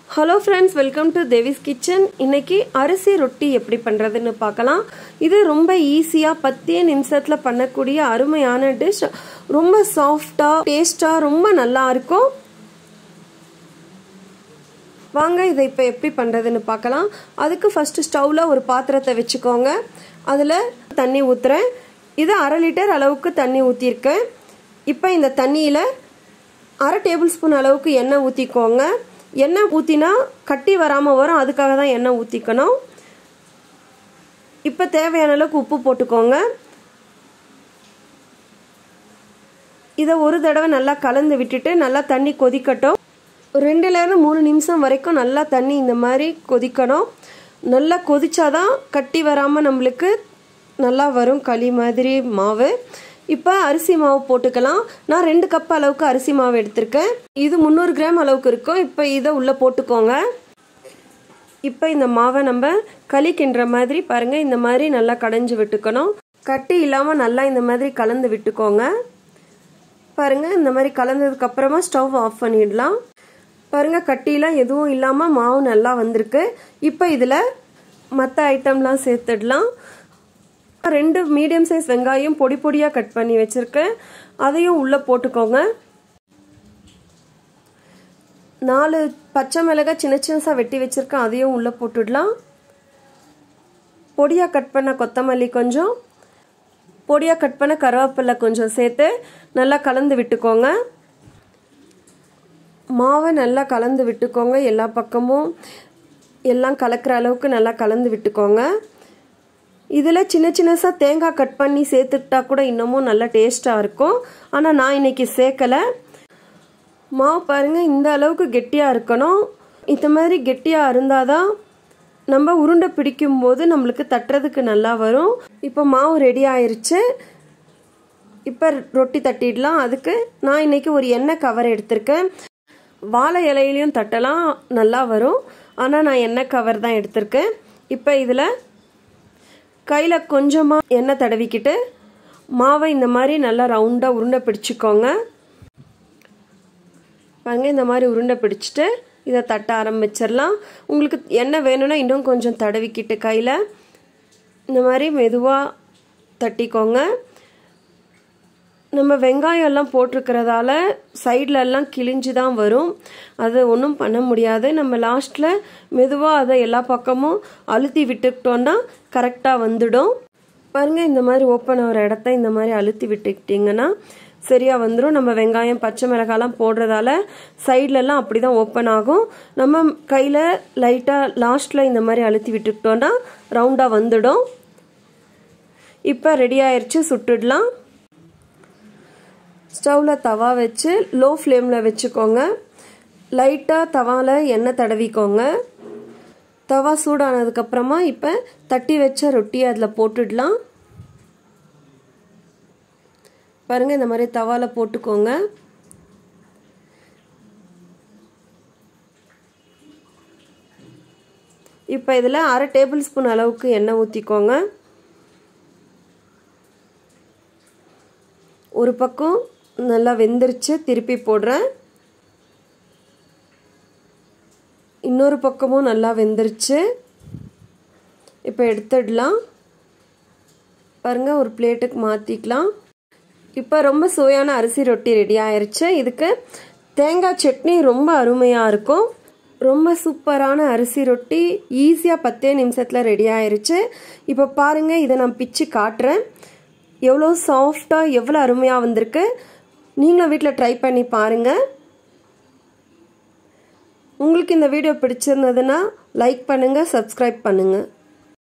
hello friends welcome to Devi's kitchen இன்னைக்கு அரிசி ரொட்டி எப்படி பண்ணுறதுன்னு பார்க்கலாம் இது ரொம்ப ஈஸியாக பத்தே நிமிஷத்தில் பண்ணக்கூடிய அருமையான டிஷ் ரொம்ப சாஃப்டாக டேஸ்டாக ரொம்ப நல்லா இருக்கும் வாங்க இதை இப்போ எப்படி பண்ணுறதுன்னு பார்க்கலாம் அதுக்கு ஃபஸ்ட்டு ஸ்டவ்வில் ஒரு பாத்திரத்தை வச்சுக்கோங்க அதில் தண்ணி ஊற்றுறேன் இது அரை லிட்டர் அளவுக்கு தண்ணி ஊற்றிருக்கேன் இப்போ இந்த தண்ணியில் அரை டேபிள் ஸ்பூன் அளவுக்கு எண்ணெய் ஊற்றிக்கோங்க எண்ணெய் ஊற்றினா கட்டி வராமல் வரும் அதுக்காக தான் எண்ணெய் ஊற்றிக்கணும் இப்போ தேவையான அளவுக்கு உப்பு போட்டுக்கோங்க இதை ஒரு தடவை நல்லா கலந்து விட்டுட்டு நல்லா தண்ணி கொதிக்கட்டும் ரெண்டுலேருந்து மூணு நிமிஷம் வரைக்கும் நல்லா தண்ணி இந்த மாதிரி கொதிக்கணும் நல்லா கொதிச்சாதான் கட்டி வராமல் நம்மளுக்கு நல்லா வரும் களி மாதிரி மாவு இப்போ அரிசி மாவு போட்டுக்கலாம் நான் ரெண்டு கப் அளவுக்கு அரிசி மாவு எடுத்திருக்கேன் இது முந்நூறு கிராம் அளவுக்கு இருக்கும் இப்போ இதை உள்ளே போட்டுக்கோங்க இப்போ இந்த மாவை நம்ம களி கிண்டுற மாதிரி பாருங்கள் இந்த மாதிரி நல்லா கடைஞ்சி விட்டுக்கணும் கட்டி இல்லாமல் நல்லா இந்த மாதிரி கலந்து விட்டுக்கோங்க பாருங்கள் இந்த மாதிரி கலந்ததுக்கு அப்புறமா ஸ்டவ் ஆஃப் பண்ணிடலாம் பாருங்கள் கட்டிலாம் எதுவும் இல்லாமல் மாவு நல்லா வந்திருக்கு இப்போ இதில் மற்ற ஐட்டம்லாம் சேர்த்துடலாம் ரெண்டு மீடியம் சைஸ் வெங்காயம் பொடி பொடியாக கட் பண்ணி வச்சுருக்கேன் அதையும் உள்ளே போட்டுக்கோங்க நாலு பச்சை மிளகாய் சின்ன சின்னசாக வெட்டி வச்சுருக்கேன் அதையும் உள்ளே போட்டுடலாம் பொடியாக கட் பண்ண கொத்தமல்லி கொஞ்சம் பொடியாக கட் பண்ண கருவேப்பிலை கொஞ்சம் சேர்த்து நல்லா கலந்து விட்டுக்கோங்க மாவை நல்லா கலந்து விட்டுக்கோங்க எல்லா பக்கமும் எல்லாம் கலக்கிற அளவுக்கு நல்லா கலந்து விட்டுக்கோங்க இதில் சின்ன சின்னசாக தேங்காய் கட் பண்ணி சேர்த்துக்கிட்டா கூட இன்னமும் நல்லா டேஸ்ட்டாக இருக்கும் ஆனால் நான் இன்னைக்கு சேர்க்கலை மாவு பாருங்கள் இந்த அளவுக்கு கெட்டியாக இருக்கணும் இந்த மாதிரி கெட்டியாக இருந்தால் தான் நம்ம உருண்டை பிடிக்கும் போது நம்மளுக்கு தட்டுறதுக்கு நல்லா வரும் இப்போ மாவு ரெடி ஆயிருச்சு இப்போ ரொட்டி தட்டிடலாம் அதுக்கு நான் இன்னைக்கு ஒரு எண்ணெய் கவர் எடுத்திருக்கேன் வாழை இலையிலையும் தட்டலாம் நல்லா வரும் ஆனால் நான் எண்ணெய் கவர் தான் எடுத்திருக்கேன் இப்போ இதில் கையில் கொஞ்சமாக எண்ணெய் தடவிக்கிட்டு மாவை இந்த மாதிரி நல்லா ரவுண்டாக உருண்டை பிடிச்சிக்கோங்க பாருங்க இந்த மாதிரி உருண்டை பிடிச்சிட்டு இதை தட்ட ஆரம்பிச்சிடலாம் உங்களுக்கு எண்ணெய் வேணும்னா இன்னும் கொஞ்சம் தடவிக்கிட்டு கையில் இந்த மாதிரி மெதுவாக தட்டிக்கோங்க நம்ம வெங்காயம் எல்லாம் போட்டிருக்கிறதால சைடில் எல்லாம் கிழிஞ்சு தான் வரும் அது ஒன்றும் பண்ண முடியாது நம்ம லாஸ்ட்டில் மெதுவாக அதை எல்லா பக்கமும் அழுத்தி விட்டுக்கிட்டோன்னா கரெக்டாக வந்துடும் பாருங்கள் இந்த மாதிரி ஓப்பன் ஆகிற இடத்த இந்த மாதிரி அழுத்தி விட்டுக்கிட்டிங்கன்னா சரியாக வந்துடும் நம்ம வெங்காயம் பச்சை மிளகாலாம் போடுறதால சைட்லலாம் அப்படி தான் ஓப்பன் ஆகும் நம்ம கையில் லைட்டாக லாஸ்ட்டில் இந்த மாதிரி அழுத்தி விட்டுக்கிட்டோன்னா ரவுண்டாக வந்துடும் இப்போ ரெடி ஆயிடுச்சு சுட்டுடலாம் ஸ்டவ்வில் தவா வச்சு லோ ஃப்ளேமில் வச்சுக்கோங்க லைட்டாக தவாவில் எண்ணெய் தடவிக்கோங்க தவா சூடானதுக்கப்புறமா இப்போ தட்டி வச்ச ரொட்டி அதில் போட்டுடலாம் பாருங்கள் இந்த மாதிரி தவாவில் போட்டுக்கோங்க இப்போ இதில் அரை டேபிள் ஸ்பூன் அளவுக்கு எண்ணெய் ஊற்றிக்கோங்க ஒரு பக்கம் நல்லா வெந்துருச்சு திருப்பி போடுறேன் இன்னொரு பக்கமும் நல்லா வெந்துருச்சு இப்போ எடுத்துடலாம் பாருங்கள் ஒரு பிளேட்டுக்கு மாற்றிக்கலாம் இப்போ ரொம்ப சுவையான அரிசி ரொட்டி ரெடி ஆயிடுச்சு இதுக்கு தேங்காய் சட்னி ரொம்ப அருமையாக இருக்கும் ரொம்ப சூப்பரான அரிசி ரொட்டி ஈஸியாக பத்தே நிமிஷத்தில் ரெடி ஆயிடுச்சு இப்போ பாருங்கள் இதை நான் பிச்சு காட்டுறேன் எவ்வளோ சாஃப்டாக எவ்வளோ அருமையாக வந்திருக்கு நீங்களும் வீட்டில் ட்ரை பண்ணி பாருங்கள் உங்களுக்கு இந்த வீடியோ பிடிச்சிருந்ததுன்னா லைக் பண்ணுங்கள் சப்ஸ்கிரைப் பண்ணுங்கள்